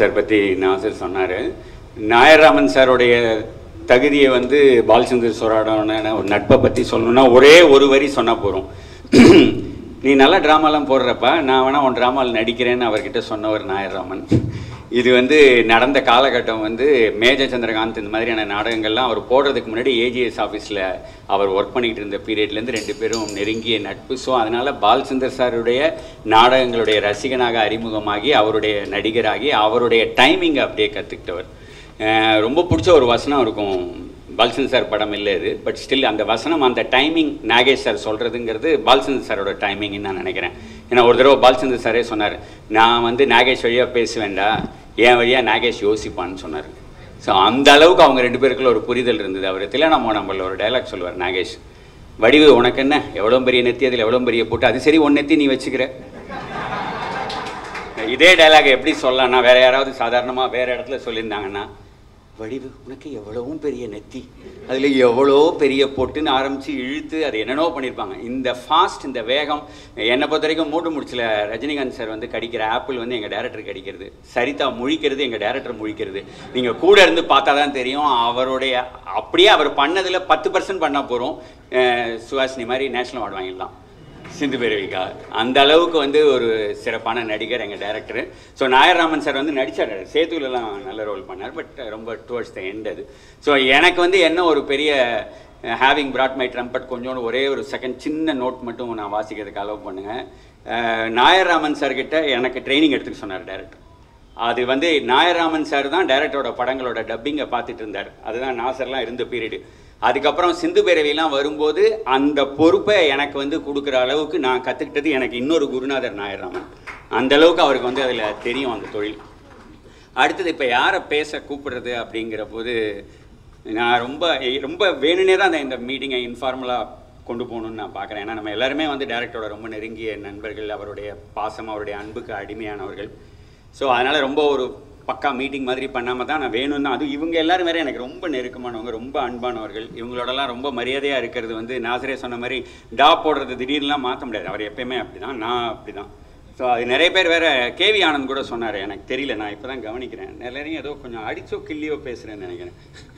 Sir பற்றி நாசர் சொன்னார் நாயர்ராமன் சாருடைய தகுதியை வந்து பாலச்சந்தர் சொராடோன ஒரு நட்பை பற்றி சொல்லணும்னா ஒரே ஒரு வரி சொன்னால் போகிறோம் நீ நல்லா ட்ராமாலாம் போடுறப்ப நான் வேணா உன் ட்ராமாவில் நடிக்கிறேன்னு அவர்கிட்ட சொன்னவர் நாயர்ராமன் இது வந்து நடந்த காலகட்டம் வந்து மேஜர் சந்திரகாந்த் இந்த மாதிரியான நாடகங்கள்லாம் அவர் போடுறதுக்கு முன்னாடி ஏஜிஎஸ் ஆஃபீஸில் அவர் ஒர்க் பண்ணிக்கிட்டு இருந்த பீரியட்லேருந்து ரெண்டு பேரும் நெருங்கிய நட்பு ஸோ அதனால் பால்சந்தர் சாருடைய நாடகங்களுடைய ரசிகனாக அறிமுகமாகி அவருடைய நடிகராகி அவருடைய டைமிங்கை அப்படியே கற்றுக்கிட்டவர் அஹ் ரொம்ப பிடிச்ச ஒரு வசனம் இருக்கும் பால்சந்தர் சார் படம் இல்லை இது பட் ஸ்டில் அந்த வசனம் அந்த டைமிங் நாகேஷ் சார் சொல்கிறதுங்கிறது பால்சந்தர் சாரோட டைமிங்னு நான் நினைக்கிறேன் ஏன்னா ஒரு தடவை பால்சந்தர் சாரே சொன்னார் நான் வந்து நாகேஷ் வழியாக பேசுவேன்டா என் வழியாக நாகேஷ் யோசிப்பான்னு சொன்னார் ஸோ அந்த அளவுக்கு அவங்க ரெண்டு பேருக்குள்ள ஒரு புரிதல் இருந்தது அவர் தில்லானாமோ நம்மள ஒரு டைலாக் சொல்லுவார் நாகேஷ் வடிவு உனக்கு என்ன எவ்வளோ பெரிய நெத்தி அதில் எவ்வளோ பெரிய போட்டு அது சரி ஒன் நெத்தி நீ வச்சுக்கிற இதே டைலாக் எப்படி சொல்லலாம்னா வேற யாராவது சாதாரணமாக வேற இடத்துல சொல்லியிருந்தாங்கன்னா வடிவு உனக்கு எவ்வளவும் பெரிய நெத்தி அதில் எவ்வளோ பெரிய பொட்டுன்னு ஆரம்பித்து இழுத்து அது என்னென்னோ பண்ணியிருப்பாங்க இந்த ஃபாஸ்ட் இந்த வேகம் என்னை பொறுத்த வரைக்கும் மூட்டு முடிச்சில் ரஜினிகாந்த் சார் வந்து கடிக்கிற ஆப்பிள் வந்து எங்கள் டேரக்டர் கடிக்கிறது சரிதா முழிக்கிறது எங்கள் டேரக்டர் முழிக்கிறது நீங்கள் கூட இருந்து பார்த்தா தான் தெரியும் அவருடைய அப்படியே அவர் பண்ணதில் பத்து பர்சன்ட் பண்ணால் போகிறோம் சுஹாசினி மாதிரி நேஷனல் அவார்டு வாங்கிடலாம் சிந்து பேரவிக்கா அந்த அளவுக்கு வந்து ஒரு சிறப்பான நடிகர் எங்கள் டேரக்டர் ஸோ நாயர்ராமன் சார் வந்து நடித்தார் சேத்துலலாம் நல்ல ரோல் பண்ணார் பட் ரொம்ப டுவர்ட்ஸ் த எண்ட் அது ஸோ எனக்கு வந்து என்ன ஒரு பெரிய ஹேவிங் brought மை ட்ரம்பட் கொஞ்சோண்டு ஒரே ஒரு செகண்ட் சின்ன நோட் மட்டும் நான் வாசிக்கிறதுக்கு அலோவ் பண்ணுங்கள் நாயர்ராமன் சார்கிட்ட எனக்கு ட்ரைனிங் எடுத்துக்க சொன்னார் டேரக்டர் அது வந்து நாயர்ராமன் சார் தான் டேரக்டரோட படங்களோட டப்பிங்கை பார்த்துட்டு இருந்தார் அதுதான் நாசர்லாம் இருந்த பீரியடு அதுக்கப்புறம் சிந்து பேரவிலாம் வரும்போது அந்த பொறுப்பை எனக்கு வந்து கொடுக்குற அளவுக்கு நான் கற்றுக்கிட்டது எனக்கு இன்னொரு குருநாதர் நாயர்ராமன் அந்த அளவுக்கு அவருக்கு வந்து அதில் தெரியும் அந்த தொழில் அடுத்தது இப்போ யாரை பேச கூப்பிடுறது அப்படிங்கிற போது நான் ரொம்ப ரொம்ப வேணுனே தான் அந்த இந்த மீட்டிங்கை இன்ஃபார்மலாக கொண்டு போகணும்னு நான் பார்க்குறேன் ஏன்னா நம்ம எல்லாருமே வந்து டேரக்டரோட ரொம்ப நெருங்கிய நண்பர்கள் அவருடைய பாசம் அவருடைய அன்புக்கு அடிமையானவர்கள் ஸோ அதனால் ரொம்ப ஒரு பக்கா மீட்டிங் மாதிரி பண்ணாமல் தான் நான் வேணும்னு தான் அதுவும் இவங்க எல்லாரும் வேற எனக்கு ரொம்ப நெருக்கமானவங்க ரொம்ப அன்பானவர்கள் இவங்களோடலாம் ரொம்ப மரியாதையாக இருக்கிறது வந்து நாசரே சொன்ன மாதிரி டா போடுறது திடீர்னுலாம் மாற்ற முடியாது அவர் எப்பயுமே அப்படி தான் நான் அப்படி தான் ஸோ அது நிறைய பேர் வேற கேவி ஆனந்த் கூட சொன்னார் எனக்கு தெரியல நான் இப்போ தான் கவனிக்கிறேன் எல்லாரையும் ஏதோ கொஞ்சம் அடிச்சோ கிள்ளியோ பேசுகிறேன்னு நினைக்கிறேன்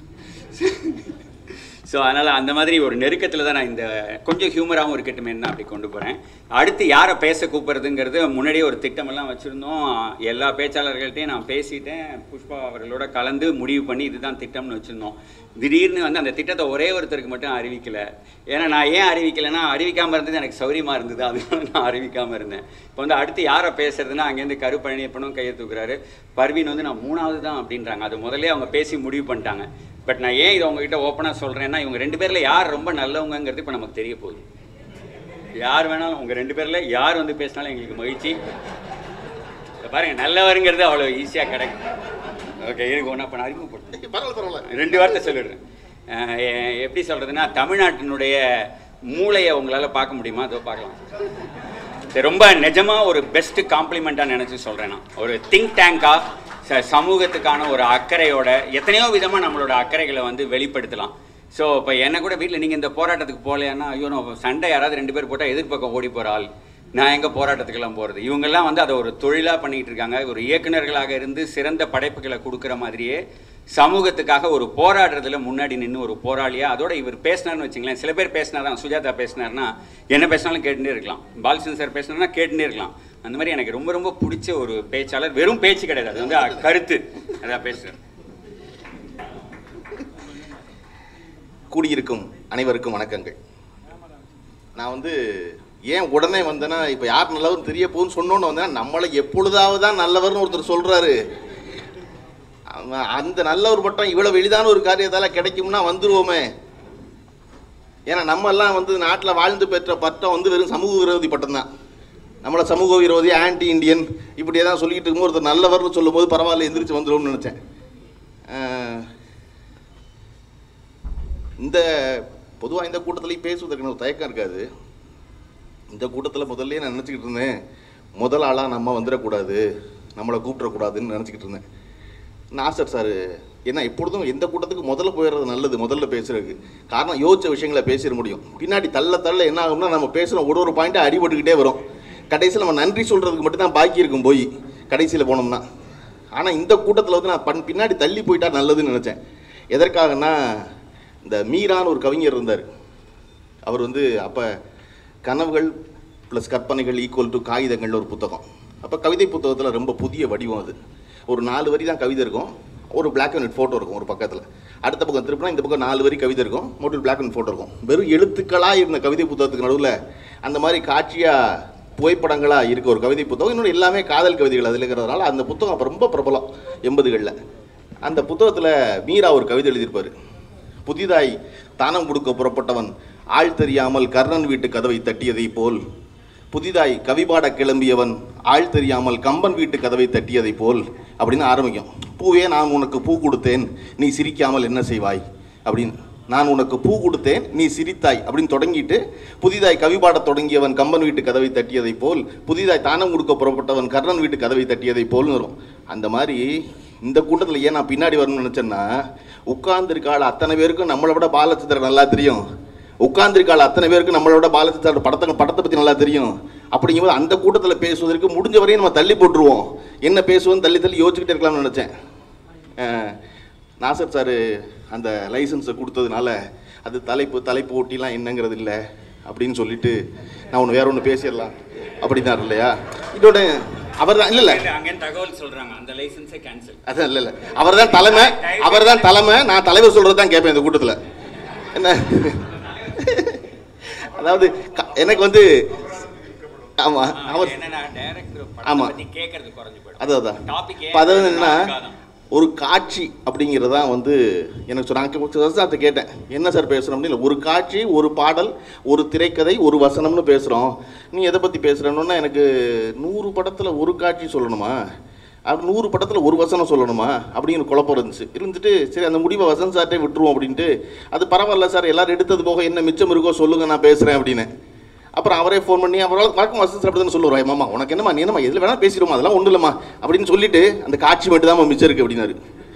ஸோ அதனால் அந்த மாதிரி ஒரு நெருக்கத்தில் தான் நான் இந்த கொஞ்சம் ஹியூமராகவும் இருக்கட்டுமே தான் அப்படி கொண்டு போகிறேன் அடுத்து யாரை பேச கூப்பிட்றதுங்கிறது முன்னாடியே ஒரு திட்டமெல்லாம் வச்சுருந்தோம் எல்லா பேச்சாளர்கள்ட்டையும் நான் பேசிட்டேன் புஷ்பா அவர்களோட கலந்து முடிவு பண்ணி இதுதான் திட்டம்னு வச்சுருந்தோம் திடீர்னு வந்து அந்த திட்டத்தை ஒரே ஒருத்தருக்கு மட்டும் அறிவிக்கல ஏன்னா நான் ஏன் அறிவிக்கலைன்னா அறிவிக்காமல் இருந்தது எனக்கு சௌரியமாக இருந்தது அதனால நான் அறிவிக்காமல் இருந்தேன் இப்போ வந்து அடுத்து யாரை பேசுறதுன்னா அங்கேருந்து கருப்பழனியப்பனும் கையை தூக்குறாரு பர்வீன் வந்து நான் மூணாவது தான் அப்படின்றாங்க அது முதல்ல அவங்க பேசி முடிவு பண்ணிட்டாங்க பட் நான் ஏன் இதை உங்ககிட்ட ஓப்பனாக சொல்கிறேன்னா இவங்க ரெண்டு பேரில் யார் ரொம்ப நல்லவங்கங்கிறது இப்போ நமக்கு தெரிய போகுது யார் வேணாலும் உங்கள் ரெண்டு பேரில் யார் வந்து பேசினாலும் எங்களுக்கு மகிழ்ச்சி இதை பாருங்க நல்லவருங்கிறது அவ்வளோ ஈஸியாக கிடைக்கும் ஓகே இருக்கு ஒன்றா பண்ண அறிமுகப்படுத்து பரவாயில்ல பரவாயில்ல ரெண்டு வார்த்தை சொல்லிடுறேன் அஹ் எ- எப்படி சொல்கிறதுனா தமிழ்நாட்டினுடைய மூளையை உங்களால் பார்க்க முடியுமா அதோ பார்க்கலாம் இது ரொம்ப நிஜமாக ஒரு பெஸ்ட் காம்ப்ளிமெண்ட்டாக நினச்சி சொல்கிறேன் நான் ஒரு திங்க் டேங்காக ச சமூகத்துக்கான ஒரு அக்கறையோட எத்தனையோ விதமாக நம்மளோட அக்கறைகளை வந்து வெளிப்படுத்தலாம் ஸோ இப்போ என்ன கூட வீட்டில் நீங்கள் இந்த போராட்டத்துக்கு போகலைன்னா ஐயோ நான் சண்டை யாராவது ரெண்டு பேர் போட்டால் எதிர்பக்கம் ஓடி போகிற ஆள் நான் எங்கே போராட்டத்துக்கெல்லாம் போகிறது இவங்கெல்லாம் வந்து அதை ஒரு தொழிலாக பண்ணிக்கிட்டு இருக்காங்க ஒரு இயக்குனர்களாக இருந்து சிறந்த படைப்புகளை கொடுக்குற மாதிரியே சமூகத்துக்காக ஒரு போராடுறதுல முன்னாடி நின்று ஒரு போராளியா அதோட இவர் பேசினார்னு வச்சுங்களேன் சில பேர் பேசினாராம் சுஜாதா பேசினார்னா என்ன பேசினாலும் கேட்டுட்டே இருக்கலாம் பாலச்சந்திரன் சார் பேசினார்னா கேட்டுட்டே இருக்கலாம் அந்த மாதிரி எனக்கு ரொம்ப ரொம்ப பிடிச்ச ஒரு பேச்சாளர் வெறும் பேச்சு கிடையாது அது வந்து அ- கருத்து அதான் பேசுகிறேன் கூடியிருக்கும் அனைவருக்கும் வணக்கங்கள் நான் வந்து ஏன் உடனே வந்தேன்னா இப்போ யார் நல்லவர் தெரிய போகுதுன்னு சொன்னோன்னு வந்தேன்னா நம்மளை எப்பொழுதாவது தான் நல்லவர்னு ஒருத்தர் சொல்கிறாரு அந்த நல்லவர் மட்டும் இவ்வளவு எளிதான ஒரு காரியத்தால் கிடைக்கும்னா வந்துருவோமே ஏன்னா நம்ம எல்லாம் வந்து நாட்டில் வாழ்ந்து பெற்ற பட்டம் வந்து வெறும் சமூக விரோதி பட்டம் தான் நம்மளை சமூக விரோதி ஆன்டி இந்தியன் இப்படியே தான் சொல்லிக்கிட்டு இருக்கும்போது ஒருத்தர் நல்லவர்னு சொல்லும்போது பரவாயில்ல எந்திரிச்சு வந்துடும்னு நினச்சேன் ஆஹ், இந்த பொதுவாக இந்த கூட்டத்துலேயும் பேசுவதற்கு எனக்கு ஒரு தயக்கம் இருக்காது இந்த கூட்டத்தில் முதல்ல நான் நினச்சிக்கிட்டு இருந்தேன் முதல் ஆளாக நம்ம வந்துடக்கூடாது நம்மளை கூப்பிடக்கூடாதுன்னு நினச்சிக்கிட்டு இருந்தேன் நாசர் சார் ஏன்னா எப்பொழுதும் எந்த கூட்டத்துக்கு முதல்ல போயிடுறது நல்லது முதல்ல பேசுறதுக்கு காரணம் யோசிச்ச விஷயங்களை பேசிட முடியும் பின்னாடி தள்ள தள்ள என்ன ஆகும்னா நம்ம பேசுகிற ஒரு ஒரு பாயிண்ட்டாக அடிபட்டுக்கிட்டே வரும் கடைசியில் நம்ம நன்றி சொல்கிறதுக்கு மட்டும் தான் பாக்கி இருக்கும் போய் கடைசியில் போனோம்னா ஆனால் இந்த கூட்டத்தில் வந்து நான் பண் பின்னாடி தள்ளி போயிட்டா நல்லதுன்னு நினச்சேன் எதற்காகன்னா இந்த மீரான்னு ஒரு கவிஞர் இருந்தார் அவர் வந்து அப்போ கனவுகள் ப்ளஸ் கற்பனைகள் ஈக்குவல் டு காகிதங்கள்னு ஒரு புத்தகம் அப்போ கவிதை புத்தகத்தில் ரொம்ப புதிய வடிவம் அது ஒரு நாலு வரி தான் கவிதை இருக்கும் ஒரு பிளாக் அண்ட் ஒயிட் ஃபோட்டோ இருக்கும் ஒரு பக்கத்தில் அடுத்த பக்கம் திருப்பினா இந்த பக்கம் நாலு வரி கவிதை இருக்கும் மொட்டில் பிளாக் அண்ட் ஃபோட்டோ இருக்கும் வெறும் எழுத்துக்களாக இருந்த கவிதை புத்தகத்துக்கு நடுவில் அந்த மாதிரி காட்சியாக புகைப்படங்களாக இருக்க ஒரு கவிதை புத்தகம் இன்னொன்று எல்லாமே காதல் கவிதைகள் அதில் இருக்கிறதுனால அந்த புத்தகம் அப்போ ரொம்ப பிரபலம் எண்பதுகளில் அந்த புத்தகத்தில் மீரா ஒரு கவிதை எழுதியிருப்பார் புதிதாய் தானம் கொடுக்க புறப்பட்டவன் ஆள் தெரியாமல் கர்ணன் வீட்டு கதவை தட்டியதைப் போல் புதிதாய் கவிபாட கிளம்பியவன் ஆள் தெரியாமல் கம்பன் வீட்டு கதவை தட்டியதைப் போல் அப்படின்னு ஆரம்பிக்கும் பூவே நான் உனக்கு பூ கொடுத்தேன் நீ சிரிக்காமல் என்ன செய்வாய் அப்படின்னு நான் உனக்கு பூ கொடுத்தேன் நீ சிரித்தாய் அப்படின்னு தொடங்கிட்டு புதிதாய் கவிபாடத் தொடங்கியவன் கம்பன் வீட்டு கதவை தட்டியதைப் போல் புதிதாய் தானம் கொடுக்க புறப்பட்டவன் கர்ணன் வீட்டு கதவை தட்டியதைப் போல்னு வரும் அந்த மாதிரி இந்த கூட்டத்தில் ஏன் நான் பின்னாடி வரணும்னு நினச்சேன்னா உட்கார்ந்திருக்காள் அத்தனை பேருக்கும் நம்மளை விட பாலச்சந்திரன் நல்லா தெரியும் உட்கார்ந்திருக்காள் அத்தனை பேருக்கு நம்மளை விட பாலச்சந்திரன் படத்தை படத்தை பற்றி நல்லா தெரியும் அப்படிங்கும்போது அந்த கூட்டத்தில் பேசுவதற்கு முடிஞ்ச வரையும் நம்ம தள்ளி போட்டுருவோம் என்ன பேசுவோம் தள்ளி தள்ளி யோசிச்சுக்கிட்டே இருக்கலாம்னு நினச்சேன் அஹ், நாசர் சார் அந்த லைசன்ஸை கொடுத்ததுனால அது தலைப்பு தலைப்பு ஓட்டிலாம் என்னங்கிறது இல்லை அப்படின்னு சொல்லிட்டு நான் ஒன்று வேற ஒன்று பேசிடலாம் அப்படிதான் இல்லையா இதோட அவர் தான் இல்லை இல்லை அங்கே தகவல் சொல்றாங்க அந்த லைசன்ஸை கேன்சல் அதான் இல்லை இல்லை அவர் தான் தலைமை அவர் தான் தலைமை நான் தலைவர் சொல்கிறது தான் கேட்பேன் இந்த கூட்டத்தில் என்ன அதாவது க- எனக்கு வந்து ஆமாம் அவர் என்னன்னா டைரக்டர் ஆமா. படத்தை பத்தி கேட்கறது குறைஞ்சு போயிடும் அதான் அதான் டாபிக் இப்போ அதாவது என்னன்னா ஒரு காட்சி அப்படிங்கிறதான் வந்து எனக்கு சொன்னாங்க அதை கேட்டேன் என்ன சார் பேசுகிறோம் அப்படின்னு ஒரு காட்சி ஒரு பாடல் ஒரு திரைக்கதை ஒரு வசனம்னு பேசுகிறோம் நீ எதை பற்றி பேசுகிறேன்னா எனக்கு நூறு படத்தில் ஒரு காட்சி சொல்லணுமா அப்படி நூறு படத்தில் ஒரு வசனம் சொல்லணுமா அப்படிங்கிற குழப்பம் இருந்துச்சு இருந்துட்டு சரி அந்த முடிவை வசந்த் சார்ட்டே விட்டுருவோம் அப்படின்ட்டு அது பரவாயில்ல சார் எல்லாரும் எடுத்தது போக என்ன மிச்சம் இருக்கோ சொல்லுங்கள் நான் பேசுகிறேன் அப்படின்னு அப்புறம் அவரே ஃபோன் பண்ணி அவரால் வழக்கம் வசதி அப்படி தான் சொல்லுவார் மாமா உனக்கு என்னம்மா நீ என்னம்மா எதில் வேணால் பேசிடுமா அதெல்லாம் ஒன்றும் இல்லைம்மா அப்படின்னு சொல்லிட்டு அந்த காட்சி மட்டும் தான் மிச்சம் இருக்கு அப்படின்னாரு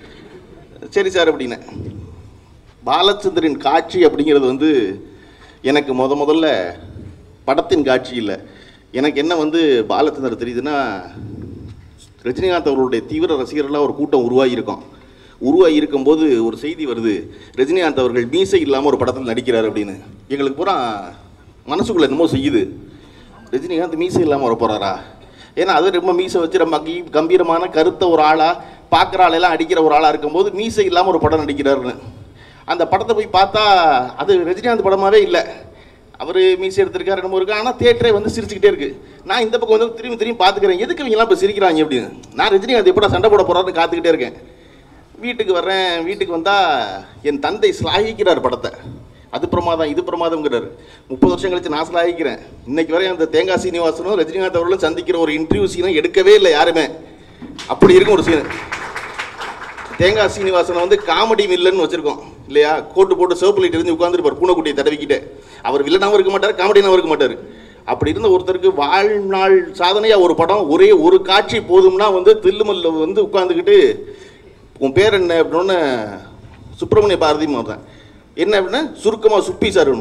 சரி சார் அப்படின்னேன் பாலச்சந்திரன் காட்சி அப்படிங்கிறது வந்து எனக்கு முத முதல்ல படத்தின் காட்சி இல்லை எனக்கு என்ன வந்து பாலச்சந்தர் தெரியுதுன்னா ரஜினிகாந்த் அவர்களுடைய தீவிர ரசிகர்களாக ஒரு கூட்டம் உருவாகி இருக்கும் உருவாகி இருக்கும்போது ஒரு செய்தி வருது ரஜினிகாந்த் அவர்கள் மீசை இல்லாமல் ஒரு படத்தில் நடிக்கிறார் அப்படின்னு எங்களுக்கு பூரா மனசுக்குள்ள என்னமோ செய்யுது ரஜினிகாந்த் மீசை இல்லாமல் வர போகிறாரா ஏன்னா அது ரொம்ப மீசை வச்சு ரொம்ப கீ கம்பீரமான கருத்த ஒரு ஆளாக பார்க்குற ஆளெல்லாம் அடிக்கிற ஒரு ஆளாக இருக்கும்போது மீசை இல்லாமல் ஒரு படம் நடிக்கிறாருன்னு அந்த படத்தை போய் பார்த்தா அது ரஜினிகாந்த் படமாவே இல்லை அவர் மீசி எடுத்திருக்காரு என்னமோ இருக்கு ஆனால் தேட்டரே வந்து சிரிச்சுக்கிட்டே இருக்கு நான் இந்த பக்கம் வந்து திரும்பி திரும்பி பார்த்துக்கிறேன் எதுக்கு இவங்கெல்லாம் இப்போ சிரிக்கிறாங்க அப்படின்னு நான் ரஜினிகாந்த் எப்படா சண்டை போட போறாருன்னு காத்துக்கிட்டே இருக்கேன் வீட்டுக்கு வர்றேன் வீட்டுக்கு வந்தால் என் தந்தை ஸ்லாகிக்கிறார் படத்தை அது பிரமாதம் இது பிரமாதம்ங்கிறாரு முப்பது வருஷம் கழிச்சு நான் ஸ்லாகிக்கிறேன் இன்னைக்கு வரை அந்த தேங்காய் சீனிவாசனும் ரஜினிகாந்த் அவர்களும் சந்திக்கிற ஒரு இன்டர்வியூ சீனை எடுக்கவே இல்லை யாருமே அப்படி இருக்கும் ஒரு சீன் தேங்காய் சீனிவாசனை வந்து காமெடி வில்லன்னு வச்சிருக்கோம் இல்லையா கோட்டு போட்டு சிவப்பு லைட் இருந்து உட்காந்துருப்பார் பூனைக்குட்டியை தடவிக்கிட்டு அவர் வில்லனாகவும் இருக்க மாட்டார் காமெடியாகவும் இருக்க மாட்டார் அப்படி இருந்த ஒருத்தருக்கு வாழ்நாள் சாதனையாக ஒரு படம் ஒரே ஒரு காட்சி போதும்னா வந்து தில்லுமல்ல வந்து உட்காந்துக்கிட்டு உன் பேர் என்ன அப்படின்னு சுப்பிரமணிய பாரதி மாறுறேன் என்ன அப்படின்னா சுருக்கமாக சுப்பி சார்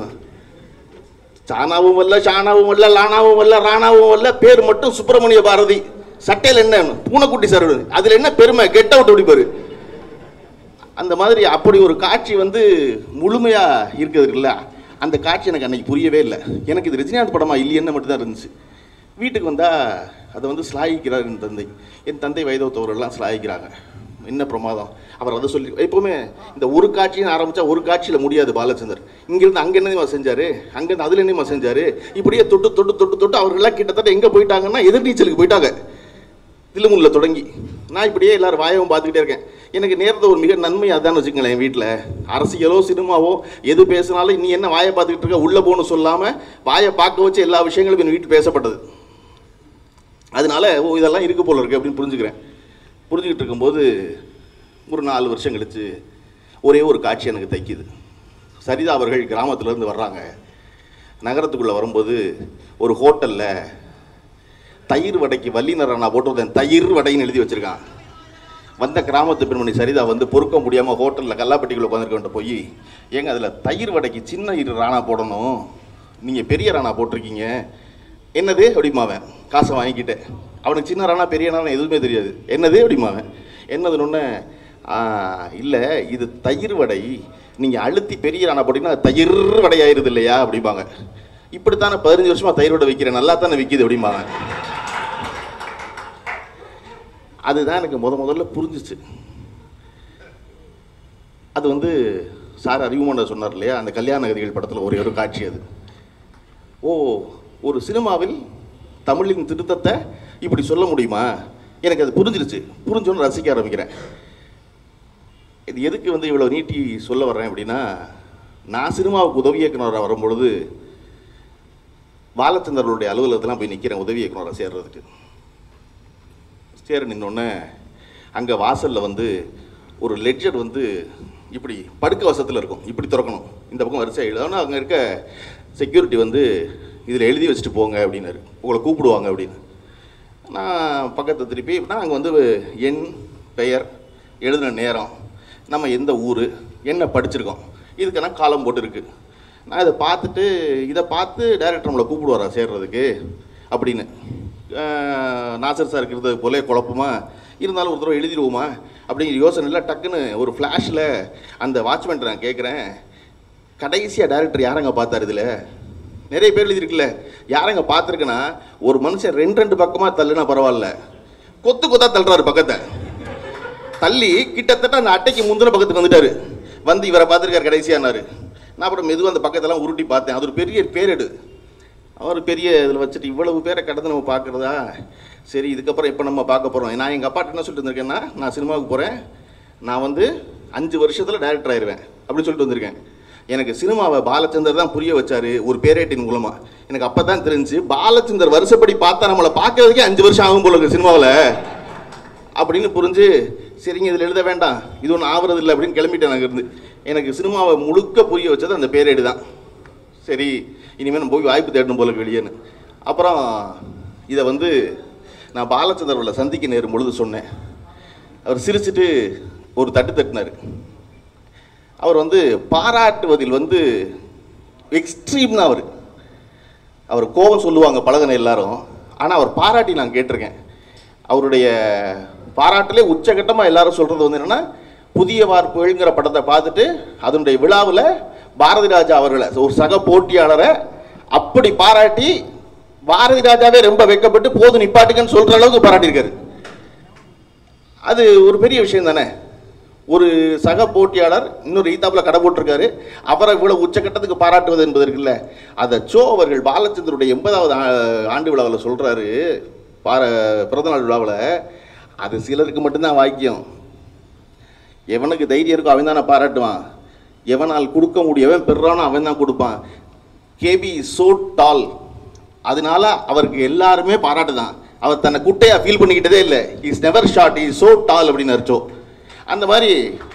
சானாவும் வரல ஷானாவும் வரல லானாவும் வரல ராணாவும் வரல பேர் மட்டும் சுப்பிரமணிய பாரதி சட்டையில் என்ன பூனைக்குட்டி சார் அதில் என்ன பெருமை கெட் அவுட் அப்படிப்பாரு அந்த மாதிரி அப்படி ஒரு காட்சி வந்து முழுமையாக இருக்குது இருக்குல்ல அந்த காட்சி எனக்கு அன்னைக்கு புரியவே இல்லை எனக்கு இது ரஜினிகாந்த் படமா இல்லையன்னு மட்டும்தான் இருந்துச்சு வீட்டுக்கு வந்தால் அதை வந்து ஸ்லாகிக்கிறார் என் தந்தை என் தந்தை வைதவத்தவரெல்லாம் ஸ்லாகிக்கிறாங்க என்ன பிரமாதம் அவர் அதை சொல்லி எப்போவுமே இந்த ஒரு காட்சின்னு ஆரம்பித்தா ஒரு காட்சியில் முடியாது பாலச்சந்தர் இங்கேருந்து அங்கே என்னமா செஞ்சார் அங்கேருந்து அதில் என்னமா செஞ்சார் இப்படியே தொட்டு தொட்டு தொட்டு தொட்டு அவர்கள்லாம் கிட்டத்தட்ட எங்கே போயிட்டாங்கன்னா எதிர்நீச்சலுக்கு போயிட்டாங்க தில்லுமுல்ல தொடங்கி நான் இப்படியே எல்லாரும் வாயவும் பார்த்துக்கிட்டே இருக்கேன் எனக்கு நேரத்தை ஒரு மிக நன்மை அதான் வச்சுக்கங்களேன் என் வீட்டில் அரசியலோ சினிமாவோ எது பேசினாலும் நீ என்ன வாயை பார்த்துக்கிட்டு இருக்க உள்ளே போகணும் சொல்லாமல் வாயை பார்க்க வச்சு எல்லா விஷயங்களும் என் வீட்டு பேசப்பட்டது அதனால ஓ இதெல்லாம் இருக்கு போல இருக்கு அப்படின்னு புரிஞ்சுக்கிறேன் புரிஞ்சுக்கிட்டு இருக்கும்போது ஒரு நாலு வருஷம் கழிச்சு ஒரே ஒரு காட்சி எனக்கு தைக்குது சரிதா அவர்கள் கிராமத்துலேருந்து வர்றாங்க நகரத்துக்குள்ளே வரும்போது ஒரு ஹோட்டலில் தயிர் வடைக்கு வல்லினர் நான் போட்டு வந்தேன் தயிர் வடைன்னு எழுதி வச்சிருக்கான் வந்த கிராமத்து பெண்மணி சரிதா வந்து பொறுக்க முடியாமல் ஹோட்டலில் கல்லாப்பட்டிக்குள்ள உட்காந்துருக்கவன்ட்ட போய் ஏங்க அதில் தயிர் வடைக்கு சின்ன இரு ராணா போடணும் நீங்கள் பெரிய ராணா போட்டிருக்கீங்க என்னது அப்படிமாவன் காசை வாங்கிக்கிட்டேன் அவனுக்கு சின்ன ராணா பெரிய ராணா எதுவுமே தெரியாது என்னது அப்படிமாவன் என்னதுன்னு இல்லை இது தயிர் வடை நீங்கள் அழுத்தி பெரிய ஆன போட்டிங்கன்னா அது தயிர் வடை ஆயிருது இல்லையா அப்படிம்பாங்க இப்படித்தானே பதினஞ்சு வருஷமா தயிர் வடை விற்கிறேன் நல்லா தானே விற்கிது அப்படிம்பாங்க அதுதான் எனக்கு முத முதல்ல புரிஞ்சிச்சு அது வந்து சார் அறிவுமன்ற சொன்னார் இல்லையா அந்த கல்யாண கதிகள் படத்தில் ஒரே ஒரு காட்சி அது ஓ ஒரு சினிமாவில் தமிழின் திருத்தத்தை இப்படி சொல்ல முடியுமா எனக்கு அது புரிஞ்சிருச்சு புரிஞ்சோன்னு ரசிக்க ஆரம்பிக்கிறேன் இது எதுக்கு வந்து இவ்வளோ நீட்டி சொல்ல வர்றேன் அப்படின்னா நான் சினிமாவுக்கு உதவி இயக்குனராக வரும்பொழுது பாலச்சந்தர்களுடைய அலுவலகத்தெல்லாம் போய் நிற்கிறேன் உதவி இயக்குனராக சேர்றதுக்கு சேர நின்னோடனே அங்கே வாசலில் வந்து ஒரு லெட்ஜர் வந்து இப்படி படுக்க வசத்தில் இருக்கும் இப்படி திறக்கணும் இந்த பக்கம் வரிசை எழுதணும் அங்கே இருக்க செக்யூரிட்டி வந்து இதில் எழுதி வச்சுட்டு போங்க அப்படின்னாரு உங்களை கூப்பிடுவாங்க அப்படின்னு நான் பக்கத்தை திருப்பி நான் அங்கே வந்து எண் பெயர் எழுதின நேரம் நம்ம எந்த ஊர் என்ன படிச்சிருக்கோம் இதுக்கான காலம் போட்டுருக்கு நான் இதை பார்த்துட்டு இதை பார்த்து டைரக்டர் நம்மளை கூப்பிடுவாரா சேர்றதுக்கு அப்படின்னு அஹ், நாசர் சார் இருக்கிறது போலே குழப்பமா இருந்தாலும் ஒரு தடவை எழுதிடுவோமா அப்படிங்கிற யோசனையில் டக்குன்னு ஒரு ஃப்ளாஷில் அந்த வாட்ச்மேன் நான் கேட்குறேன் கடைசியாக டைரக்டர் யாரங்க பார்த்தாரு இதில் நிறைய பேர் எழுதியிருக்குல்ல யாரங்க பார்த்துருக்குன்னா ஒரு மனுஷன் ரெண்டு ரெண்டு பக்கமாக தள்ளுனா பரவாயில்ல கொத்து கொத்தா தள்ளுறாரு பக்கத்தை தள்ளி கிட்டத்தட்ட அந்த அட்டைக்கு முந்தின பக்கத்துக்கு வந்துட்டாரு வந்து இவரை பார்த்துருக்காரு கடைசியானாரு நான் அப்புறம் மெதுவாக அந்த பக்கத்தெல்லாம் உருட்டி பார்த்தேன் அது ஒரு பெரிய பேரெடு அவர் பெரிய இதில் வச்சுட்டு இவ்வளவு பேரை கடந்து நம்ம பார்க்குறதா சரி இதுக்கப்புறம் எப்போ நம்ம பார்க்க போகிறோம் நான் எங்கள் அப்பாட்ட என்ன சொல்லிட்டு வந்திருக்கேன்னா நான் சினிமாவுக்கு போகிறேன் நான் வந்து அஞ்சு வருஷத்தில் டைரக்டர் ஆயிடுவேன் அப்படின்னு சொல்லிட்டு வந்திருக்கேன் எனக்கு சினிமாவை பாலச்சந்தர் தான் புரிய வச்சாரு ஒரு பேரேட்டின் மூலமா எனக்கு அப்போ தான் தெரிஞ்சு பாலச்சந்தர் வருஷப்படி பார்த்தா நம்மளை பார்க்கறதுக்கே அஞ்சு வருஷம் ஆகும் போல இருக்கு சினிமாவில் அப்படின்னு புரிஞ்சு சரிங்க இதில் எழுத வேண்டாம் இது ஒன்றும் ஆவறது இல்லை அப்படின்னு கிளம்பிட்டேன் அங்கே இருந்து எனக்கு சினிமாவை முழுக்க புரிய வச்சது அந்த பேரேடு தான் சரி இனிமேல் நம்ம போய் வாய்ப்பு தேடணும் போல இருக்கு வெளியேன்னு அப்புறம் இதை வந்து நான் பாலச்சந்தர்களை சந்திக்க நேரும் பொழுது சொன்னேன் அவர் சிரிச்சிட்டு ஒரு தட்டு தட்டினார் அவர் வந்து பாராட்டுவதில் வந்து எக்ஸ்ட்ரீம் தான் அவர் அவர் கோபம் சொல்லுவாங்க பழகின எல்லாரும் ஆனால் அவர் பாராட்டி நான் கேட்டிருக்கேன் அவருடைய பாராட்டிலே உச்சகட்டமாக எல்லாரும் சொல்கிறது வந்து என்னென்னா புதிய வார்ப்புகள்ங்கிற படத்தை பார்த்துட்டு அதனுடைய விழாவில் பாரதி ராஜா அவர்களை ஒரு சக போட்டியாளரை அப்படி பாராட்டி பாரதி ராஜாவே ரொம்ப வெட்கப்பட்டு போது நிப்பாட்டுங்கன்னு சொல்கிற அளவுக்கு பாராட்டியிருக்காரு அது ஒரு பெரிய விஷயம் தானே ஒரு சக போட்டியாளர் இன்னொரு ஈத்தாப்புல கடை போட்டிருக்காரு அவரை இவ்வளவு உச்சக்கட்டத்துக்கு பாராட்டுவது என்பது இருக்குல்ல அதை சோ அவர்கள் பாலச்சந்தருடைய எண்பதாவது ஆ- ஆண்டு விழாவில் சொல்றாரு பார பிறந்தநாள் விழாவில் அது சிலருக்கு மட்டும்தான் வாக்கியம் எவனுக்கு தைரியம் இருக்கோ அவன் தானே பாராட்டுவான் எவனால் கொடுக்க முடியவன் பெறானோ அவன் தான் கொடுப்பான் கேபி சோ டால் அதனால அவருக்கு எல்லாருமே பாராட்டு தான் அவர் தன்னை குட்டையா ஃபீல் பண்ணிக்கிட்டதே இல்லை is never short is so tall அப்படின்னு அர்த்தம் அந்த மாதிரி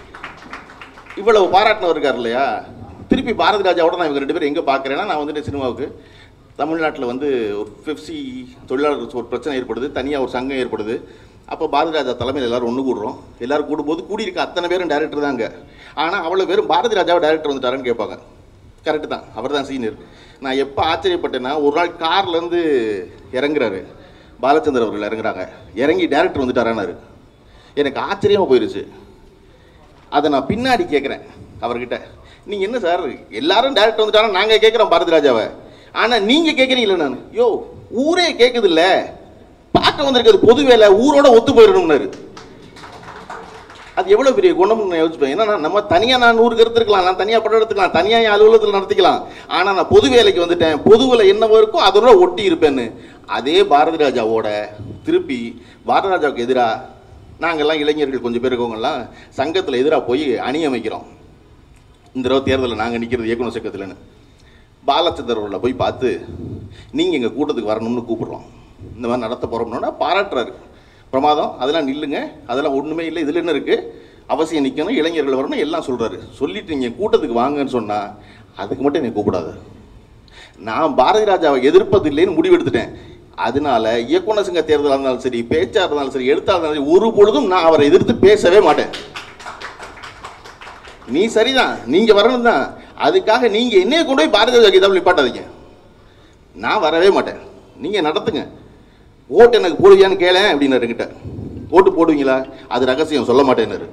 இவ்வளவு பாராட்டினவர் இருக்கார் இல்லையா திருப்பி பாரதி ராஜாவோட நான் இவங்க ரெண்டு பேரும் எங்கே பார்க்குறேன்னா நான் வந்துட்டு சினிமாவுக்கு தமிழ்நாட்டில் வந்து ஒரு பெப்சி தொழிலாளர் ஒரு பிரச்சனை ஏற்படுது தனியாக ஒரு சங்கம் ஏற்படுது அப்போ பாரதி ராஜா தலைமையில் எல்லாரும் ஒன்று கூடுறோம் எல்லாரும் கூடும்போது கூடியிருக்க அத்தனை பேரும் டேரக்டர் தாங்க ஆனால் அவ்வளோ பேரும் பாரதி ராஜாவை டேரக்டர் வந்துட்டாருன்னு கேட்பாங்க கரெக்டு தான் அவர் தான் சீனியர் நான் எப்போ ஆச்சரியப்பட்டேன்னா ஒரு நாள் கார்லேருந்து இறங்குறாரு பாலச்சந்தர் அவர்கள் இறங்குறாங்க இறங்கி டேரக்டர் வந்துட்டாரானாரு எனக்கு ஆச்சரியமாக போயிருச்சு அதை நான் பின்னாடி கேட்குறேன் அவர்கிட்ட நீங்கள் என்ன சார் எல்லாரும் டேரக்டர் வந்துட்டாங்க நாங்கள் கேட்குறோம் பாரதி ராஜாவை ஆனால் நீங்கள் கேட்குறீங்களே நான் யோ ஊரே கேட்குது இல்ல பார்க்க வந்திருக்கிறது பொது வேலை ஊரோட ஒத்து போயிடணும்னாரு அது எவ்வளோ பெரிய குணம்னு நான் யோசிப்பேன் ஏன்னா நான் நம்ம தனியாக நான் நூறு கருத்து இருக்கலாம் நான் தனியாக படம் எடுத்துக்கலாம் தனியாக என் அலுவலகத்தில் நடத்திக்கலாம் ஆனால் நான் பொது வேலைக்கு வந்துட்டேன் பொதுவில் என்னவோ இருக்கோ அதோட ஒட்டி இருப்பேன்னு அதே பாரதி ராஜாவோட திருப்பி பாரதி ராஜாவுக்கு எதிராக நாங்கள்லாம் இளைஞர்கள் கொஞ்சம் பேர் இருக்கவங்கலாம் சங்கத்தில் எதிராக போய் அணி அமைக்கிறோம் இந்த தடவை தேர்தலில் நாங்கள் நிற்கிறது இயக்குனர் சங்கத்தில்னு பாலச்சந்திரவில் போய் பார்த்து நீங்கள் எங்கள் கூட்டத்துக்கு வரணும்னு கூப்பிடுறோம் இந்த மாதிரி நடத்த போகிறோம்னா பாராட்டுறாரு பிரமாதம் அதெல்லாம் நில்லுங்க அதெல்லாம் ஒன்றுமே இல்லை இதில் என்ன இருக்குது அவசியம் நிற்கணும் இளைஞர்கள் வரணும் எல்லாம் சொல்கிறாரு சொல்லிட்டு நீங்கள் கூட்டத்துக்கு வாங்கன்னு சொன்னால் அதுக்கு மட்டும் என்னை கூப்பிடாது நான் பாரதி ராஜாவை எதிர்ப்பது இல்லைன்னு முடிவெடுத்துட்டேன் அதனால இயக்குனர் சங்க தேர்தலாக இருந்தாலும் சரி பேச்சா இருந்தாலும் சரி எழுத்தா இருந்தாலும் சரி ஒரு பொழுதும் நான் அவரை எதிர்த்து பேசவே மாட்டேன் நீ சரிதான் நீங்க வரணும் தான் அதுக்காக நீங்க என்னைய கொண்டு போய் பாரதிய ஜனதா கீதாவில் நிப்பாட்டாதீங்க நான் வரவே மாட்டேன் நீங்க நடத்துங்க ஓட்டு எனக்கு போடுவியான்னு கேளேன் அப்படின்னாரு என்கிட்ட ஓட்டு போடுவீங்களா அது ரகசியம் சொல்ல மாட்டேன்னாரு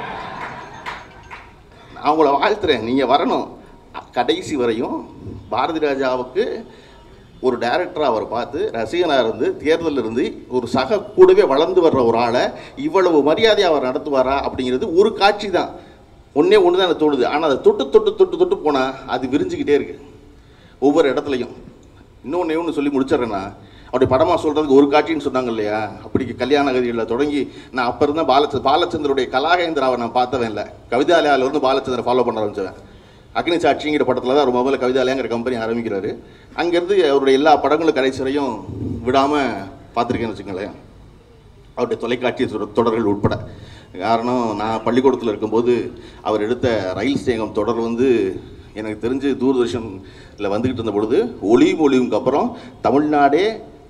நான் உங்களை வாழ்த்துறேன் நீங்கள் வரணும் கடைசி வரையும் பாரதி ராஜாவுக்கு ஒரு டைரக்டராக அவர் பார்த்து ரசிகனாக இருந்து தேர்தலில் இருந்து ஒரு சக கூடவே வளர்ந்து வர்ற ஒரு ஆளை இவ்வளவு மரியாதையை அவர் நடத்துவாரா அப்படிங்கிறது ஒரு காட்சி தான் ஒன்றே ஒன்று தான் எனக்கு தோணுது ஆனால் அதை தொட்டு தொட்டு தொட்டு தொட்டு போனால் அது விரிஞ்சுக்கிட்டே இருக்கு ஒவ்வொரு இடத்துலையும் இன்னொன்று ஒன்று சொல்லி முடிச்சிடுறேன்னா அப்படி படமாக சொல்கிறதுக்கு ஒரு காட்சின்னு சொன்னாங்க இல்லையா அப்படி கல்யாண கதிகளில் தொடங்கி நான் அப்போ இருந்த பாலச்ச பாலச்சந்தருடைய கலாகேந்திராவை நான் பார்த்தவன் இல்லை கவிதாலயாவில் இருந்து பாலச்சந்திரன் ஃபாலோ பண்ண ஆரம்பிச்சவன் அக்னி சாட்சிங்கிற படத்தில் தான் அவர் முதல்ல கவிதாலயங்கிற கம்பெனி ஆரம்பிக்கிறாரு அங்கேருந்து அவருடைய எல்லா படங்களும் கடைசி வரையும் விடாமல் பார்த்துருக்கேன்னு வச்சுக்கோங்களேன் அவருடைய தொலைக்காட்சி தொடர்- தொடர்கள் உட்பட காரணம் நான் பள்ளிக்கூடத்தில் இருக்கும்போது அவர் எடுத்த ரயில் சேகம் தொடர் வந்து எனக்கு தெரிஞ்சு தூர்தர்ஷனில் வந்துக்கிட்டு இருந்த பொழுது ஒளி மொழிவுக்கு அப்புறம் தமிழ்நாடே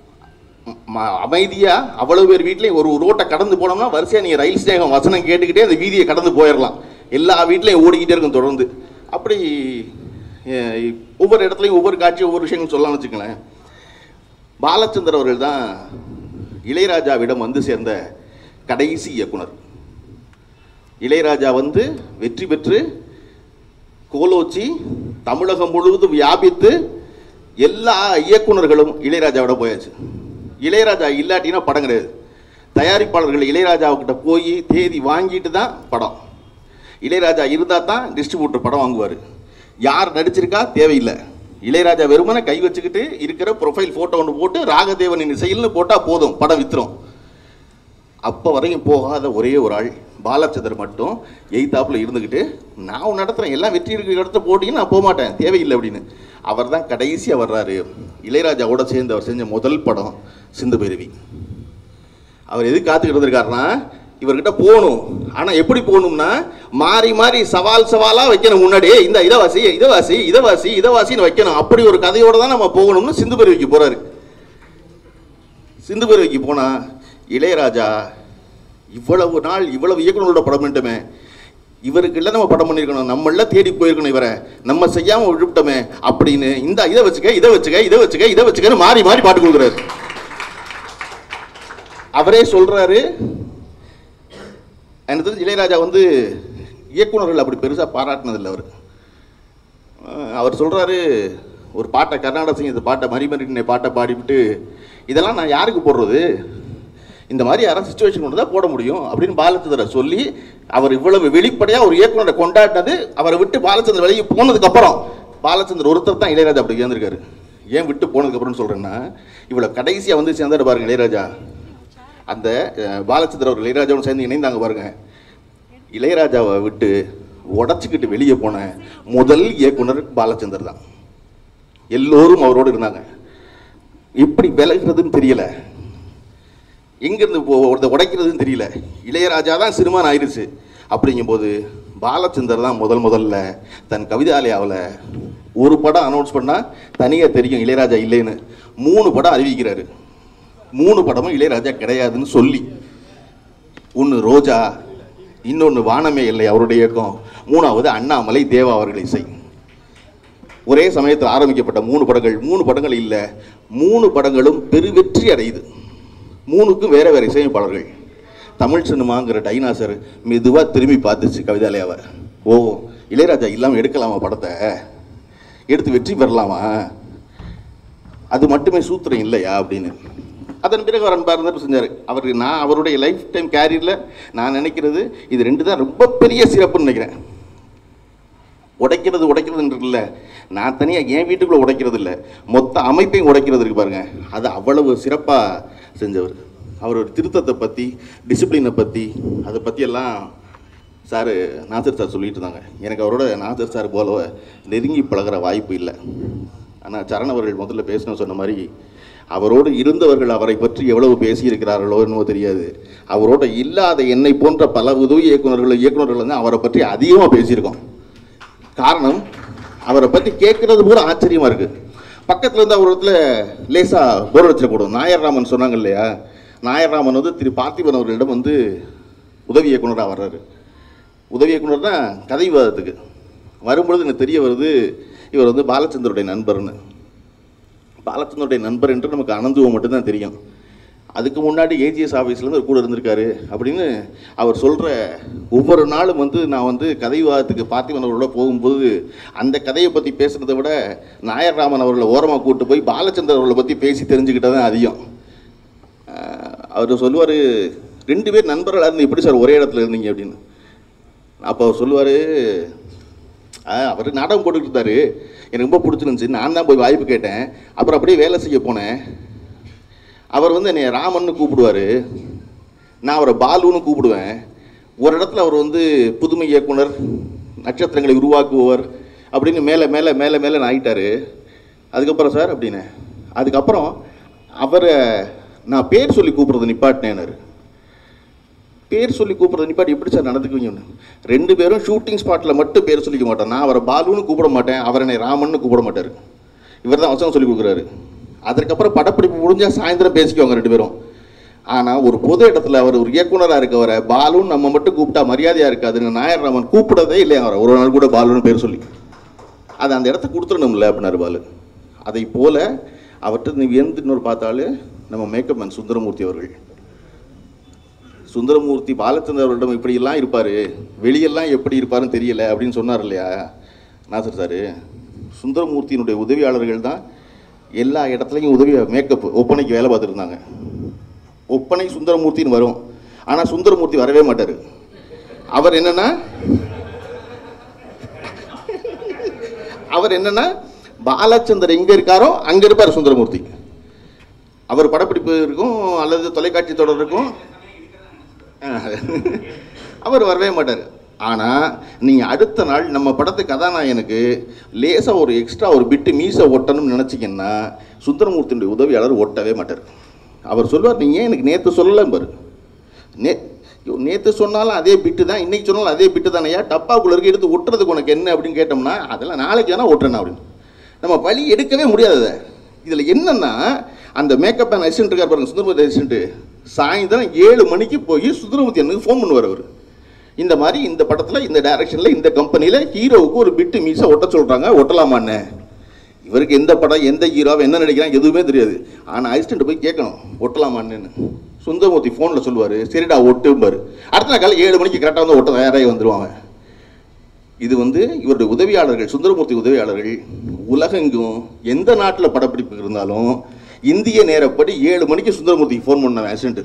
ம- அமைதியா அவ்வளவு பேர் வீட்லயும் ஒரு ரோட்டை கடந்து போனோம்னா வரிசையா நீங்க ரயில் ஸ்டேஷன் வசனம் கேட்டுக்கிட்டே அந்த வீதியை கடந்து போயிடலாம் எல்லா வீட்லயும் ஓடிக்கிட்டே இருக்கும் தொடர்ந்து அப்படி அஹ், ஒவ்வொரு இடத்துலையும் ஒவ்வொரு காட்சி ஒவ்வொரு விஷயங்கள் சொல்லலாம்னு வச்சுங்களேன் பாலச்சந்தர் அவர்கள் தான் இளையராஜாவிடம் வந்து சேர்ந்த கடைசி இயக்குனர் இளையராஜா வந்து வெற்றி பெற்று கோலோச்சி தமிழகம் முழுவதும் வியாபித்து எல்லா இயக்குனர்களும் இளையராஜாவோட போயாச்சு இளையராஜா இல்லாட்டினா படம் கிடையாது தயாரிப்பாளர்கள் இளையராஜாவுக்கிட்ட போய் தேதி வாங்கிட்டு தான் படம் இளையராஜா இருந்தால் தான் டிஸ்ட்ரிபியூட்டர் படம் வாங்குவார் யார் நடிச்சிருக்கா தேவையில்லை இளையராஜா வெறுமனே கை வச்சுக்கிட்டு இருக்கிற ப்ரொஃபைல் ஃபோட்டோ ஒன்று போட்டு ராகதேவனின் இசையில்னு போட்டால் போதும் படம் வித்துரும் அப்போ வரையும் போகாத ஒரே ஒரு ஆள் பாலச்சந்தர் மட்டும் எய்தாப்பில் இருந்துக்கிட்டு நான் நடத்துகிறேன் எல்லாம் வெற்றி இருக்கிற இடத்த போட்டிங்கன்னா நான் போக மாட்டேன் தேவையில்லை அப்படின்னு அவர் தான் கடைசியாக வர்றாரு இளையராஜாவோட சேர்ந்து அவர் செஞ்ச முதல் படம் சிந்து பைரவி அவர் எதுக்கு காத்துக்கிட்டு இருந்திருக்காருன்னா இவர்கிட்ட போகணும் ஆனால் எப்படி போகணும்னா மாறி மாறி சவால் சவாலாக வைக்கணும் முன்னாடி "ஏய், இந்த இதை வாசி இதை வாசி இதை வாசி இதை வாசின்னு வைக்கணும் அப்படி ஒரு கதையோட தான் நம்ம போகணும்னு சிந்து பைரவிக்கு போகிறாரு சிந்து பைரவிக்கு போனா இளையராஜா இவ்வளவு நாள் இவ்வளவு இயக்குனரோட படம் பண்ணிட்டோமே இவருக்கு இல்லை நம்ம படம் பண்ணியிருக்கணும் நம்மள தேடி போயிருக்கணும் இவரை நம்ம செய்யாம விட்டுட்டோமே அப்படின்னு இந்த இதை வச்சுக்க இதை வச்சுக்க இதை வச்சுக்க இதை வச்சுக்கன்னு மாறி மாறி பாட்டு கொடுக்குறாரு அவரே சொல்றாரு எனக்கு தெரிஞ்சு இளையராஜா வந்து இயக்குனர்கள் அப்படி பெருசா பாராட்டினதில்லை அவர் அஹ் அவர் சொல்றாரு ஒரு பாட்டை கர்நாடக சங்கீத பாட்டை மறி மறினை பாட்டை பாடிவிட்டு இதெல்லாம் நான் யாருக்கு போடுறது இந்த மாதிரி யாராவது சுச்சுவேஷன் கொண்டு தான் போட முடியும் அப்படின்னு பாலச்சந்திர சொல்லி அவர் இவ்வளவு வெளிப்படையாக ஒரு இயக்குனரை கொண்டாடினது அவரை விட்டு பாலச்சந்திர வெளியே போனதுக்கப்புறம் பாலச்சந்தர் ஒருத்தர் தான் இளையராஜா அப்படி சேர்ந்திருக்காரு ஏன் விட்டு போனதுக்கப்புறம் சொல்கிறேன்னா இவ்வளோ கடைசியாக வந்து சேர்ந்தாரு பாருங்க இளையராஜா அந்த அஹ், பாலச்சந்தர் அவர் இளையராஜாவோட சேர்ந்து இணைந்தாங்க பாருங்க இளையராஜாவை விட்டு உடச்சிக்கிட்டு வெளியே போன முதல் இயக்குனர் பாலச்சந்தர் தான் எல்லோரும் அவரோடு இருந்தாங்க எப்படி விலகிறதுன்னு தெரியல எங்கேருந்து போ ஒருத்த உடைக்கிறதுன்னு தெரியல இளையராஜா தான் சினிமான் ஆயிடுச்சு அப்படிங்கும்போது பாலச்சந்தர் தான் முதல் முதல்ல தன் கவிதாலயாவில் ஒரு படம் அனௌன்ஸ் பண்ணால் தனியாக தெரியும் இளையராஜா இல்லைன்னு மூணு படம் அறிவிக்கிறாரு மூணு படமும் இளையராஜா கிடையாதுன்னு சொல்லி ஒன்று ரோஜா இன்னொன்று வானமே இல்லை அவருடைய இயக்கம் மூணாவது அண்ணாமலை தேவா அவர்கள் இசை ஒரே சமயத்தில் ஆரம்பிக்கப்பட்ட மூணு படங்கள் மூணு படங்கள் இல்லை மூணு படங்களும் பெருவெற்றி அடையுது மூணுக்கும் வேற வேற இசையமைப்பாளர்கள் தமிழ் சினிமாங்கிற டைனாசர் மெதுவாக திரும்பி பார்த்துச்சு கவிதாலயாவை ஓ இளையராஜா இல்லாமல் எடுக்கலாமா படத்தை எடுத்து வெற்றி பெறலாமா அது மட்டுமே சூத்திரம் இல்லையா அப்படின்னு அதன் பிறகு அவர் அன்பா இருந்தார் செஞ்சார் அவர் நான் அவருடைய லைஃப் டைம் கேரியரில் நான் நினைக்கிறது இது ரெண்டு தான் ரொம்ப பெரிய சிறப்புன்னு நினைக்கிறேன் உடைக்கிறது உடைக்கிறது இல்லை நான் தனியாக என் வீட்டுக்குள்ளே உடைக்கிறது இல்லை மொத்த அமைப்பையும் உடைக்கிறது இருக்கு பாருங்க அது அவ்வளவு சிறப்பாக செஞ்சவர் அவரோட திருத்தத்தை பற்றி டிசிப்ளினை பற்றி அதை பற்றி எல்லாம் சார் நாசர் சார் சொல்லிட்டு இருந்தாங்க எனக்கு அவரோட நாசர் சார் போல நெருங்கி பழகுற வாய்ப்பு இல்லை ஆனால் சரண் அவர்கள் முதல்ல பேசணும் சொன்ன மாதிரி அவரோடு இருந்தவர்கள் அவரை பற்றி எவ்வளவு பேசியிருக்கிறார்களோ என்னவோ தெரியாது அவரோட இல்லாத என்னை போன்ற பல உதவி இயக்குனர்கள் இயக்குனர்கள் வந்து அவரை பற்றி அதிகமாக பேசியிருக்கோம் காரணம் அவரை பற்றி கேட்கறது கூட ஆச்சரியமா இருக்கு பக்கத்துல இருந்து அவர் இடத்துல லேசா போர் வச்சிடக்கூடும் நாயர்ராமன் சொன்னாங்க இல்லையா நாயர்ராமன் வந்து திரு பார்த்திபன் அவர்களிடம் வந்து உதவி இயக்குனராக வர்றாரு உதவி இயக்குனர் தான் கதை விவாதத்துக்கு வரும்பொழுது எனக்கு தெரிய வருது இவர் வந்து பாலச்சந்தருடைய நண்பர்னு பாலச்சந்தருடைய நண்பர் என்று நமக்கு அனந்துவம் மட்டும்தான் தெரியும் அதுக்கு முன்னாடி ஏஜிஎஸ் ஆஃபீஸ்லேருந்து கூட இருந்திருக்காரு அப்படின்னு அவர் சொல்கிற ஒவ்வொரு நாளும் வந்து நான் வந்து கதை விவாதத்துக்கு பார்த்திபன் அவர்களோட போகும்போது அந்த கதையை பற்றி பேசுகிறத விட நாயர்ராமன் அவர்களை ஓரமாக கூட்டு போய் பாலச்சந்தர் அவர்களை பற்றி பேசி தெரிஞ்சுக்கிட்டது தான் அதிகம் அவர் சொல்லுவார் ரெண்டு பேர் நண்பர்களாக இருந்து எப்படி சார் ஒரே இடத்துல இருந்தீங்க அப்படின்னு அப்போ அவர் சொல்லுவார் அவர் நாடகம் போட்டுக்கிட்டு இருந்தாரு எனக்கு ரொம்ப பிடிச்சிருந்துச்சி நான் தான் போய் வாய்ப்பு கேட்டேன் அப்புறம் அப்படியே வேலை செய்ய போனேன் அவர் வந்து என்னை ராமன்னு கூப்பிடுவார் நான் அவரை பாலுன்னு கூப்பிடுவேன் ஒரு இடத்துல அவர் வந்து புதுமை இயக்குனர் நட்சத்திரங்களை உருவாக்குபவர் அப்படின்னு மேலே மேலே மேலே மேலே ஆகிட்டாரு அதுக்கப்புறம் சார் அப்படின்னு அதுக்கப்புறம் அவரை நான் பேர் சொல்லி கூப்பிட்றது நிப்பாட்டினேனாரு பேர் சொல்லி கூப்பிட்றது நிப்பாட்டி எப்படி சார் நடந்துக்குவீங்க ரெண்டு பேரும் ஷூட்டிங் ஸ்பாட்டில் மட்டும் பேர் சொல்லிக்க மாட்டேன் நான் அவரை பாலுன்னு கூப்பிட மாட்டேன் அவர் என்னை ராமன்னு கூப்பிட மாட்டார் இவர் தான் வசனம் சொல்லி கொடுக்குறாரு அதற்கப்புறம் படப்பிடிப்பு முடிஞ்சால் சாயந்தரம் பேசிக்குவாங்க ரெண்டு பேரும் ஆனால் ஒரு பொது இடத்துல அவர் ஒரு இயக்குனராக இருக்கவரை பாலுன்னு நம்ம மட்டும் கூப்பிட்டா மரியாதையாக இருக்காதுன்னு நாயர் ராமன் கூப்பிடதே இல்லையா அவரை ஒரு நாள் கூட பாலுன்னு பேர் சொல்லி அதை அந்த இடத்த கொடுத்துடணும்ல அப்படின்னாரு பாலு அதை போல அவர்கிட்ட நீ எந்த இன்னொரு பார்த்தாலும் நம்ம மேக்கப் மேன் சுந்தரமூர்த்தி அவர்கள் சுந்தரமூர்த்தி பாலச்சந்தர் அவர்களிடம் இப்படியெல்லாம் இருப்பார் வெளியெல்லாம் எப்படி இருப்பாருன்னு தெரியல அப்படின்னு சொன்னார் இல்லையா நாசர் சார் சுந்தரமூர்த்தியினுடைய உதவியாளர்கள் தான் எல்லா இடத்துலையும் உதவி மேக்கப் ஒப்பனைக்கு வேலை பார்த்துருந்தாங்க ஒப்பனை சுந்தரமூர்த்தின்னு வரும் ஆனால் சுந்தரமூர்த்தி வரவே மாட்டார் அவர் என்னன்னா அவர் என்னன்னா பாலச்சந்தர் எங்கே இருக்காரோ அங்கே இருப்பார் சுந்தரமூர்த்தி அவர் படப்பிடிப்பு இருக்கும் அல்லது தொலைக்காட்சி தொடர் இருக்கும் அவர் வரவே மாட்டார் ஆனால் நீங்கள் அடுத்த நாள் நம்ம படத்து கதாநாயகனுக்கு லேசாக ஒரு எக்ஸ்ட்ரா ஒரு பிட்டு மீசை ஒட்டணும்னு நினச்சிங்கன்னா சுந்தரமூர்த்தியுடைய உதவியாளர் ஒட்டவே மாட்டார் அவர் சொல்லுவார் நீங்கள் ஏன் எனக்கு நேற்று சொல்லலாம் பாரு நே நேற்று சொன்னாலும் அதே பிட்டு தான் இன்றைக்கி சொன்னாலும் அதே பிட்டு தானையா டப்பாக்குள்ள இருக்கு எடுத்து ஒட்டுறதுக்கு உனக்கு என்ன அப்படின்னு கேட்டோம்னா அதெல்லாம் நாளைக்கு வேணால் ஒட்டுறேன் அப்படின்னு நம்ம வழி எடுக்கவே முடியாது அதை இதில் என்னென்னா அந்த மேக்கப் அண்ட் அசிஸ்டன்ட் இருக்கார் பாருங்க சுந்தரமூர்த்தி அசிஸ்டண்ட்டு சாயந்தரம் ஏழு மணிக்கு போய் சுந்தரமூர்த்தி எனக்கு ஃபோன் பண்ணுவார் அவர் இந்த மாதிரி இந்த படத்தில் இந்த டைரக்ஷனில் இந்த கம்பெனியில் ஹீரோவுக்கு ஒரு பிட்டு மீசை ஒட்ட சொல்கிறாங்க ஒட்டலாமான்னு இவருக்கு எந்த படம் எந்த ஹீரோவை என்ன நடிக்கிறான் எதுவுமே தெரியாது ஆனால் அசிஸ்டண்ட் போய் கேட்கணும் ஒட்டலாமான்னு சுந்தரமூர்த்தி ஃபோனில் சொல்லுவார் சரிடா ஒட்டும்பார் அடுத்த நாள் காலை ஏழு மணிக்கு கரெக்டாக வந்து ஒட்ட தயாராகி வந்துடுவாங்க இது வந்து இவருடைய உதவியாளர்கள் சுந்தரமூர்த்தி உதவியாளர்கள் உலகெங்கும் எந்த நாட்டில் படப்பிடிப்பு இருந்தாலும் இந்திய நேரப்படி ஏழு மணிக்கு சுந்தரமூர்த்திக்கு ஃபோன் பண்ண ஆக்சிடென்ட்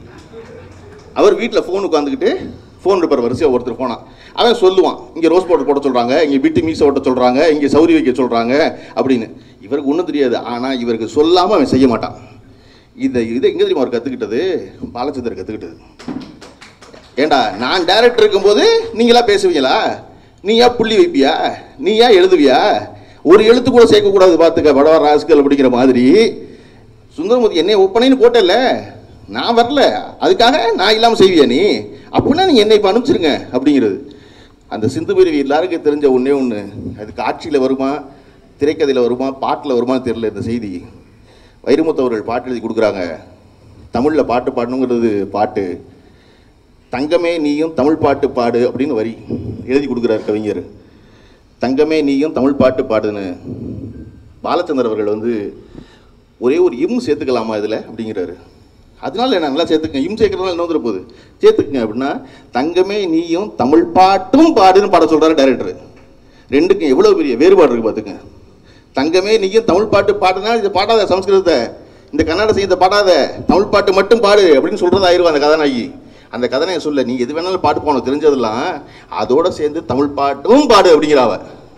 அவர் வீட்டில் ஃபோன் உட்காந்துக்கிட்டு ஃபோன் எடுப்பார் வரிசையாக ஒருத்தர் போனான் அவன் சொல்லுவான் இங்கே ரோஸ் பவுடர் போட சொல்கிறாங்க இங்கே பிட்டு மீசை ஓட்ட சொல்கிறாங்க இங்கே சௌரி வைக்க சொல்கிறாங்க அப்படின்னு இவருக்கு ஒன்றும் தெரியாது ஆனால் இவருக்கு சொல்லாமல் அவன் செய்ய மாட்டான் இதை இதை எங்கே தெரியுமா அவர் கற்றுக்கிட்டது பாலச்சந்தர் கற்றுக்கிட்டது ஏண்டா நான் டைரக்டர் இருக்கும்போது நீங்களா பேசுவீங்களா நீயா புள்ளி வைப்பியா நீயா எழுதுவியா ஒரு எழுத்து கூட சேர்க்கக்கூடாது பார்த்துக்க படவா ராஸ்கல் அப்படிங்கிற மாதிரி சுந்தரமூர்த்தி என்னை ஒப்பனைன்னு போட்டல நான் வரல அதுக்காக நான் இல்லாமல் செய்வியா நீ அப்படின்னா நீ என்னை இப்போ அனுப்பிச்சிருங்க அப்படிங்கிறது அந்த சிந்து பிரிவி எல்லாருக்கும் தெரிஞ்ச ஒன்றே ஒன்று அது காட்சியில் வருமா திரைக்கதையில் வருமா பாட்டில் வருமான்னு தெரியல இந்த செய்தி வைரமுத்து அவர்கள் பாட்டு எழுதி கொடுக்குறாங்க தமிழில் பாட்டு பாடணுங்கிறது பாட்டு தங்கமே நீயும் தமிழ் பாட்டு பாடு அப்படின்னு வரி எழுதி கொடுக்குறார் கவிஞர் தங்கமே நீயும் தமிழ் பாட்டு பாடுன்னு பாலச்சந்தர் அவர்கள் வந்து ஒரே ஒரு இம் சேர்த்துக்கலாமா இதில் அப்படிங்கிறாரு அதனால என்ன நல்லா சேர்த்துக்கங்க இம் சேர்க்கறதுனால என்ன வந்துட போகுது சேர்த்துக்குங்க அப்படின்னா தங்கமே நீயும் தமிழ் பாட்டும் பாடுன்னு பாட சொல்கிறாரு டைரக்டர் ரெண்டுக்கும் எவ்வளோ பெரிய வேறுபாடு இருக்குது பார்த்துங்க தங்கமே நீயும் தமிழ் பாட்டு பாடுனா இதை பாடாத சமஸ்கிருதத்தை இந்த கன்னட செய்யத்தை பாடாத தமிழ் பாட்டு மட்டும் பாடு அப்படின்னு சொல்கிறது ஆயிரும் அந்த கதாநாயகி அந்த கதனையை சொல்ல நீ எது வேணாலும் பாட்டு போகணும் தெரிஞ்சதெல்லாம் அதோட சேர்ந்து தமிழ் பாட்டும் பாடு அப்படிங்கிறாவ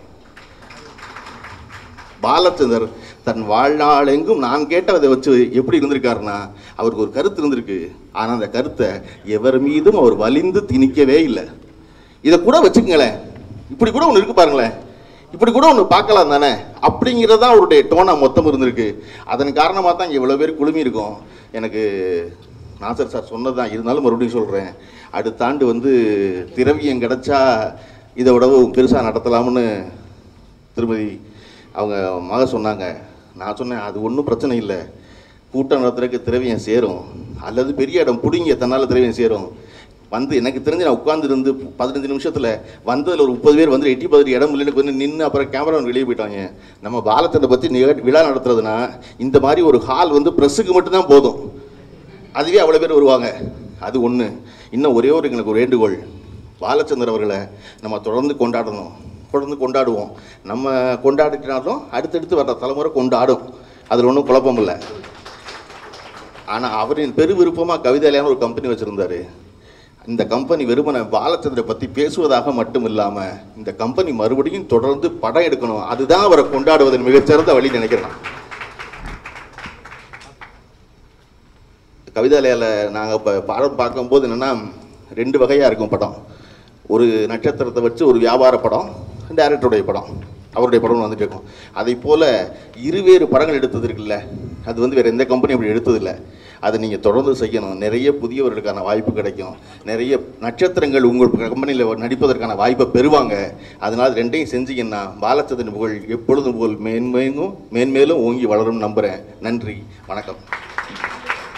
பாலச்சந்தர் தன் வாழ்நாள் எங்கும் நான் கேட்டதை வச்சு எப்படி இருந்திருக்காருன்னா அவருக்கு ஒரு கருத்து இருந்திருக்கு ஆனால் அந்த கருத்தை எவர் மீதும் அவர் வலிந்து திணிக்கவே இல்லை இதை கூட வச்சுக்கங்களேன் இப்படி கூட ஒன்று இருக்கு பாருங்களேன் இப்படி கூட ஒன்று பார்க்கலாம் தானே அப்படிங்கிறதா அவருடைய டோனாக மொத்தம் இருந்திருக்கு அதன் காரணமாக தான் இங்கே இவ்வளோ பேர் குழுமி இருக்கோம் எனக்கு நாசர் சார் சொன்னது தான் இருந்தாலும் மறுபடியும் சொல்கிறேன் அடுத்த ஆண்டு வந்து திரவியம் கிடச்சா இதை விடவும் பெருசாக நடத்தலாம்னு திருமதி அவங்க மக சொன்னாங்க நான் சொன்னேன் அது ஒன்றும் பிரச்சனை இல்லை கூட்டம் நடத்துறதுக்கு திரவியம் சேரும் அல்லது பெரிய இடம் பிடிங்க தன்னால் திரவியம் சேரும் வந்து எனக்கு தெரிஞ்சு நான் உட்காந்துருந்து பதினஞ்சு நிமிஷத்தில் வந்ததில் ஒரு முப்பது பேர் வந்து எட்டி பதினஞ்சு இடம் இல்லைன்னு கொஞ்சம் நின்று அப்புறம் கேமரா வெளியே போயிட்டாங்க நம்ம பாலத்தண்டை பற்றி நிக விழா நடத்துறதுனா இந்த மாதிரி ஒரு ஹால் வந்து ப்ரெஸ்ஸுக்கு மட்டும்தான் போதும் அதுவே அவ்வளோ பேர் வருவாங்க அது ஒன்று இன்னும் ஒரே ஒரு எங்களுக்கு ஒரு வேண்டுகோள் பாலச்சந்தர் அவர்களை நம்ம தொடர்ந்து கொண்டாடணும் தொடர்ந்து கொண்டாடுவோம் நம்ம கொண்டாடினாலும் அடுத்தடுத்து வர்ற தலைமுறை கொண்டாடும் அதில் ஒன்றும் குழப்பம் இல்லை ஆனால் அவரின் பெரு விருப்பமாக கவிதையிலான ஒரு கம்பெனி வச்சுருந்தாரு இந்த கம்பெனி வெறுமனை பாலச்சந்திரை பற்றி பேசுவதாக மட்டும் இல்லாமல் இந்த கம்பெனி மறுபடியும் தொடர்ந்து படம் எடுக்கணும் அதுதான் அவரை கொண்டாடுவதன் மிகச்சிறந்த வழி நினைக்கிறேன் நான். கவிதாலயாவில் நாங்கள் இப்போ படம் பார்க்கும்போது என்னென்னா ரெண்டு வகையாக இருக்கும் படம் ஒரு நட்சத்திரத்தை வச்சு ஒரு வியாபார படம் டேரக்டருடைய படம் அவருடைய படம் வந்துட்டு இருக்கும் அதை போல் இருவேறு படங்கள் எடுத்தது இருக்குல்ல அது வந்து வேறு எந்த கம்பெனி அப்படி எடுத்ததில்லை அதை நீங்கள் தொடர்ந்து செய்யணும் நிறைய புதியவர்களுக்கான வாய்ப்பு கிடைக்கும் நிறைய நட்சத்திரங்கள் உங்கள் கம்பெனியில் நடிப்பதற்கான வாய்ப்பை பெறுவாங்க அதனால் ரெண்டையும் செஞ்சீங்கன்னா பாலச்சந்திரன் புகழ் எப்பொழுதும் புகழ் மேன்மேலும் மேன்மேலும் ஓங்கி வளரும் நம்புகிறேன் நன்றி வணக்கம்